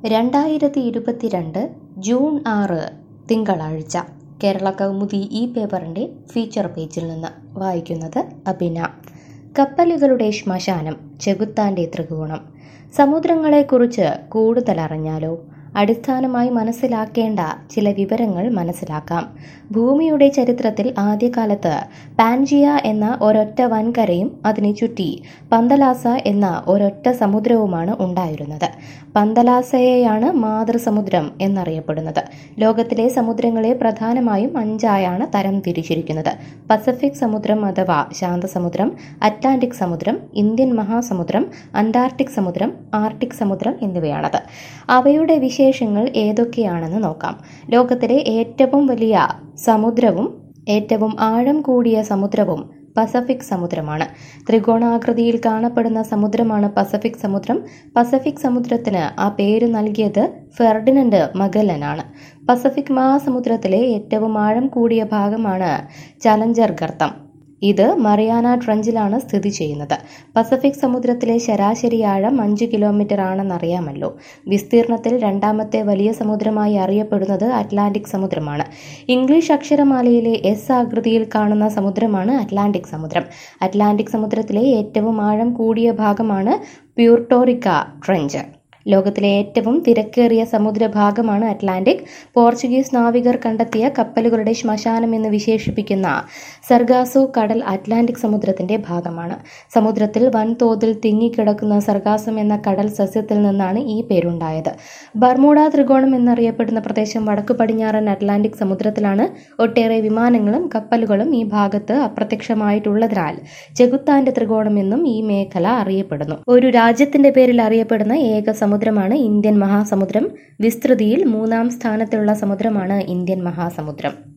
രണ്ടായിരത്തി ഇരുപത്തിരണ്ട് ജൂൺ ആറ് തിങ്കളാഴ്ച കേരള കൗമുദി ഈ പേപ്പറിൻ്റെ ഫീച്ചർ പേജിൽ നിന്ന് വായിക്കുന്നത് അബിന കപ്പലുകളുടെ ശ്മശാനം ചെകുത്താൻ്റെ ത്രികോണം സമുദ്രങ്ങളെക്കുറിച്ച് കൂടുതൽ അറിഞ്ഞാലോ അടിസ്ഥാനമായി മനസ്സിലാക്കേണ്ട ചില വിവരങ്ങൾ മനസ്സിലാക്കാം ഭൂമിയുടെ ചരിത്രത്തിൽ ആദ്യകാലത്ത് പാൻജിയ എന്ന ഒരൊറ്റ വൻകരയും അതിനെ ചുറ്റി പന്തലാസ എന്ന ഒരൊറ്റ സമുദ്രവുമാണ് ഉണ്ടായിരുന്നത് പന്തലാസയെയാണ് മാതൃസമുദ്രം എന്നറിയപ്പെടുന്നത് ലോകത്തിലെ സമുദ്രങ്ങളെ പ്രധാനമായും അഞ്ചായാണ് തരം തിരിച്ചിരിക്കുന്നത് പസഫിക് സമുദ്രം അഥവാ ശാന്തസമുദ്രം അറ്റ്ലാന്റിക് സമുദ്രം ഇന്ത്യൻ മഹാസമുദ്രം അന്റാർട്ടിക് സമുദ്രം ആർട്ടിക് സമുദ്രം എന്നിവയാണത് അവയുടെ വിശേഷങ്ങൾ ഏതൊക്കെയാണെന്ന് നോക്കാം ലോകത്തിലെ ഏറ്റവും വലിയ സമുദ്രവും ഏറ്റവും ആഴം കൂടിയ സമുദ്രവും പസഫിക് സമുദ്രമാണ് ത്രികോണാകൃതിയിൽ കാണപ്പെടുന്ന സമുദ്രമാണ് പസഫിക് സമുദ്രം പസഫിക് സമുദ്രത്തിന് ആ പേര് നൽകിയത് ഫെർഡിനൻഡ് മഗല്ലനാണ് പസഫിക് മഹാസമുദ്രത്തിലെ ഏറ്റവും ആഴം കൂടിയ ഭാഗമാണ് ചലഞ്ചർ ഗർത്തം ഇത് മറിയാന ട്രഞ്ചിലാണ് സ്ഥിതി ചെയ്യുന്നത് പസഫിക് സമുദ്രത്തിലെ ശരാശരി ആഴം അഞ്ച് കിലോമീറ്റർ ആണെന്നറിയാമല്ലോ വിസ്തീർണത്തിൽ രണ്ടാമത്തെ വലിയ സമുദ്രമായി അറിയപ്പെടുന്നത് അറ്റ്ലാന്റിക് സമുദ്രമാണ് ഇംഗ്ലീഷ് അക്ഷരമാലയിലെ എസ് ആകൃതിയിൽ കാണുന്ന സമുദ്രമാണ് അറ്റ്ലാന്റിക് സമുദ്രം അറ്റ്ലാന്റിക് സമുദ്രത്തിലെ ഏറ്റവും ആഴം കൂടിയ ഭാഗമാണ് പ്യൂർട്ടോറിക്ക ട്രഞ്ച് ലോകത്തിലെ ഏറ്റവും തിരക്കേറിയ സമുദ്രഭാഗമാണ് അറ്റ്ലാന്റിക് പോർച്ചുഗീസ് നാവികർ കണ്ടെത്തിയ കപ്പലുകളുടെ ശ്മശാനം എന്ന് വിശേഷിപ്പിക്കുന്ന സർഗാസോ കടൽ അറ്റ്ലാന്റിക് സമുദ്രത്തിന്റെ ഭാഗമാണ് സമുദ്രത്തിൽ വൻതോതിൽ തിങ്ങിക്കിടക്കുന്ന സർഗാസം എന്ന കടൽ സസ്യത്തിൽ നിന്നാണ് ഈ പേരുണ്ടായത് ബർമൂഡ ത്രികോണം എന്നറിയപ്പെടുന്ന പ്രദേശം വടക്കു പടിഞ്ഞാറൻ അറ്റ്ലാന്റിക് സമുദ്രത്തിലാണ് ഒട്ടേറെ വിമാനങ്ങളും കപ്പലുകളും ഈ ഭാഗത്ത് അപ്രത്യക്ഷമായിട്ടുള്ളതിനാൽ ചെകുത്താന്റെ ത്രികോണം എന്നും ഈ മേഖല അറിയപ്പെടുന്നു ഒരു രാജ്യത്തിന്റെ പേരിൽ അറിയപ്പെടുന്ന ഏക സമുദ്രമാണ് ഇന്ത്യൻ മഹാസമുദ്രം വിസ്തൃതിയിൽ മൂന്നാം സ്ഥാനത്തുള്ള സമുദ്രമാണ് ഇന്ത്യൻ മഹാസമുദ്രം